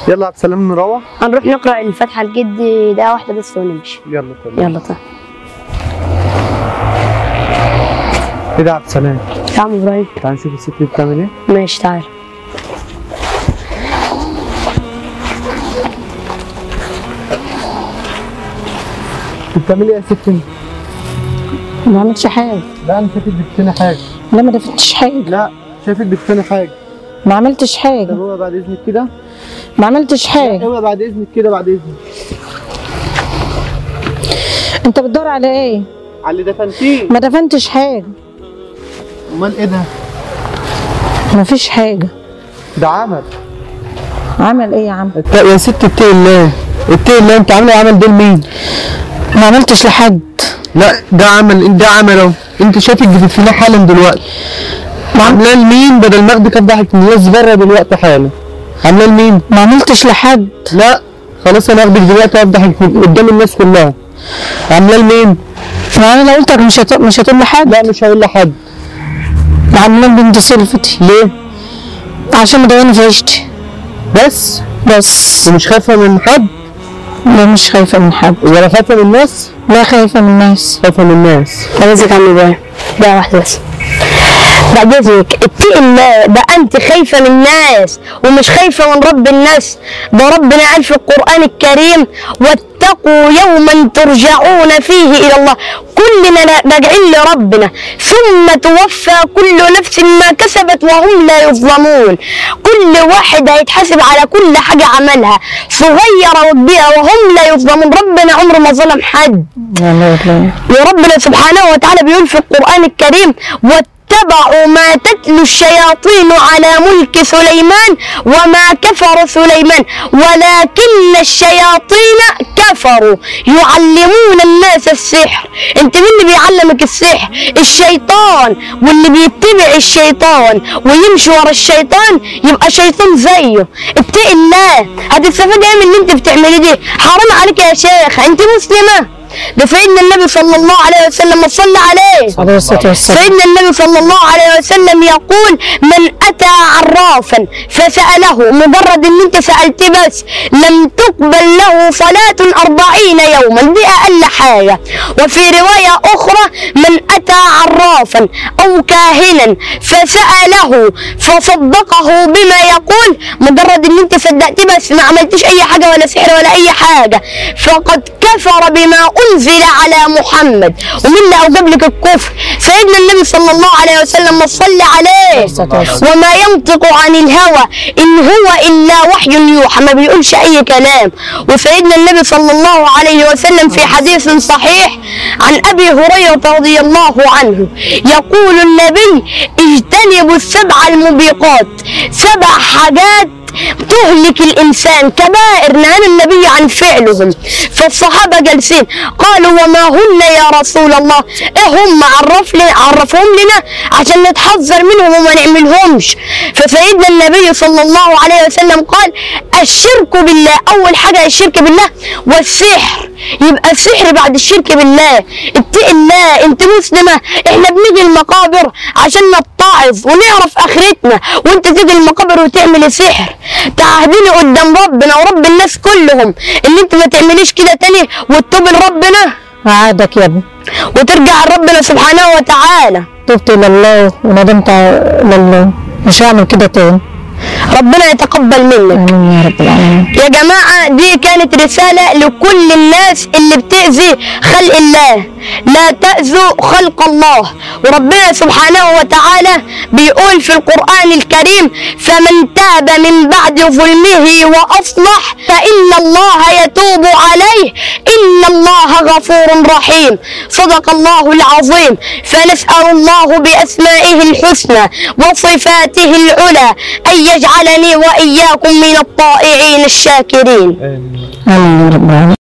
يلا يا عبد السلام نروح هنروح نقرا الفاتحه لجد دقيقه واحده بس ونمشي يلا طيب يلا طيب ايه ده يا عبد السلام يا عم ابراهيم تعال نشوف الست دي بتعمل ايه ماشي تعال بتعمل ايه يا ست انت؟ ما عملتش حاجة لا انا شايفك بتفتني حاجه لا ما دفتش حاجة لا شايفك بتفتني حاجه ما عملتش طب حاجة هو بعد اذنك كده ما عملتش حاجة هو بعد اذنك كده بعد اذنك انت بتدور على ايه على اللي دفنتيه ما دفنتش حاجة امال ايه ده ما فيش حاجة ده عمل عمل ايه يا عم يا ست اتقي الله اتقي الله انت عامله عمل ده لمين ما عملتش لحد لا ده عمل ده عمل اهو انت شايفك بتدفنيه حالا دلوقتي عاملاه لمين بدل ما اخدك افضحك الناس بره دلوقتي حالا عاملاه لمين ما عملتش لحد لا خلاص انا اخدك دلوقتي افضحك قدام الناس كلها عاملاه لمين ما انا لو قلتك مش هت... مش هتقول لحد لا مش هقول لحد عمال بنت سلفتي ليه عشان مضايقاني في عيشتي بس بس ومش خايفه من حد لا مش خايفة من حد ولا خايفه من الناس لا خايفة من الناس خايفه من الناس خلاص يا عم ابراهيم دقيقه واحده بس بعد اذنك اتقي الله ده انت خايفه من الناس ومش خايفه من رب الناس ده ربنا قال في القران الكريم واتقوا يوما ترجعون فيه الى الله كلنا راجعين لربنا ثم توفى كل نفس ما كسبت وهم لا يظلمون كل واحد هيتحاسب على كل حاجه عملها صغيره وكبيره وهم لا يظلمون ربنا عمره ما ظلم حد والله والله وربنا سبحانه وتعالى بيقول في القرآن الكريم واتبعوا ما تتلو الشياطين على ملك سليمان وما كفر سليمان ولكن الشياطين كفروا يعلمون الناس السحر انت مين اللي بيعلمك السحر الشيطان واللي بيتبع الشيطان ويمشي ورا الشيطان يبقى شيطان زيه اتقي الله هتستفاد ايه من اللي انت بتعمليه دي حرام عليك يا شيخ انت مسلمه ده سيدنا النبي صلى الله عليه وسلم صلى عليه عليه الصلاة والسلام سيدنا النبي صلى الله عليه وسلم يقول من أتى عرافا فسأله مجرد إن أنت سألت بس لم تقبل له صلاة أربعين يوما دي أقل حاجة وفي رواية أخرى من أتى عرافا أو كاهنا فسأله فصدقه بما يقول مجرد إن أنت صدقت بس ما عملتش أي حاجة ولا سحر ولا أي حاجة فقد كفر بما أنزل على محمد ومن اللي أوجب لك الكفر سيدنا النبي صلى الله عليه وسلم ما صلى عليه الصلاة والسلام. وما ينطق عن الهوى إن هو إلا وحي يوحى ما بيقولش أي كلام وسيدنا النبي صلى الله عليه وسلم في حديث صحيح عن أبي هريرة رضي الله عنه يقول النبي اجتنبوا السبع الموبقات سبع حاجات تهلك الإنسان كبائر نهى النبي عن فعلهم فالصحابة جالسين قالوا وما هن يا رسول الله إيه هم عرف لنا عرفهم لنا عشان نتحذر منهم وما نعملهمش فسيدنا النبي صلى الله عليه وسلم قال الشرك بالله أول حاجة الشرك بالله والسحر يبقى السحر بعد الشرك بالله اتقي الله انت مسلمة احنا بنيجي المقابر عشان نتعظ ونعرف اخرتنا وانت تيجي المقابر وتعمل سحر تعهدني قدام ربنا ورب الناس كلهم ان انت ما تعمليش كده تاني وتتوب لربنا عادك يا ابني وترجع لربنا سبحانه وتعالى تبت إلى الله وندمت إلى الله مش هعمل كده تاني ربنا يتقبل منك آمين يا رب العالمين يا جماعة دي كانت رسالة لكل الناس اللي بتأذي خلق الله لا تأذوا خلق الله وربنا سبحانه وتعالى بيقول في القرآن الكريم فمن تاب من بعد ظلمه وأصلح فإن الله يتوب عليه إن الله غفور رحيم صدق الله العظيم فنسأل الله بأسمائه الحسنى وصفاته العلى أن يجعلني وإياكم من الطائعين الشاكرين آمين آمين يا رب العالمين